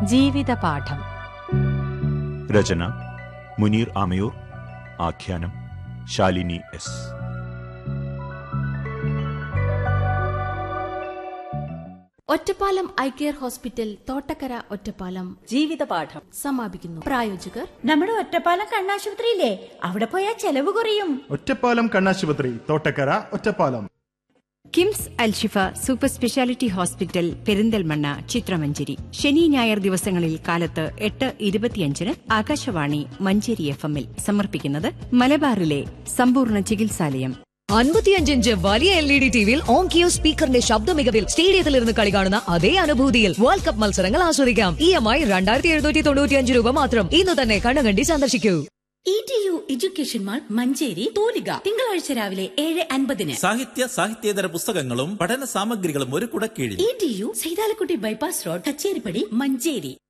ജീവിതപാഠം രചന മുനീർ ആമയൂർ ആഖ്യാനം Shalini S Ottapalam I care hospital Thottakkara Ottapalam ജീവിതപാഠം സമാപിക്കുന്നു പ്രായോജകർ നമ്മുടെ ഒറ്റപ്പാലം കണ്ണാശുപത്രിയില്ലേ അവിടെ പോയാൽ ചെലവ് കുറയും ഒറ്റപ്പാലം കണ്ണാശുപത്രി Thottakkara Ottapalam KIMS Al Shifa super speciality hospital Perinthalmanna ചിത്രമഞ്ചേരി ശനി ഞായർ ദിവസങ്ങളിൽ കാലത്ത് എട്ട് ഇരുപത്തിയഞ്ചിന് ആകാശവാണി മഞ്ചേരി എഫ് എമ്മിൽ സമർപ്പിക്കുന്നത് മലബാറിലെ സമ്പൂർണ്ണ ചികിത്സാലയം അൻപത്തിയഞ്ചിഞ്ച് വലിയ എൽ ഇ ഡി ടിവിയിൽ ഓങ്കിയോ സ്പീക്കറിന്റെ ശബ്ദ മികവിൽ സ്റ്റേഡിയത്തിലിരുന്ന് കളി കാണുന്ന അതേ അനുഭൂതിയിൽ വേൾഡ് കപ്പ് മത്സരങ്ങൾ ആസ്വദിക്കാം ഇ എം ഐ രണ്ടായിരത്തി എഴുന്നൂറ്റി തൊണ്ണൂറ്റിയഞ്ച് രൂപ മാത്രം ഇന്ന് തന്നെ കണ്ണുകണ്ടി സന്ദർശിക്കൂ E T U education mall Manjeri തൂലിക തിങ്കളാഴ്ച രാവിലെ ഏഴ് അൻപതിന് സാഹിത്യ സാഹിത്യേതര പുസ്തകങ്ങളും പഠന സാമഗ്രികളും ഒരു കുടക്കീഴിൽ E T U Saithalakutty bypass road Kacheripadi Manjeri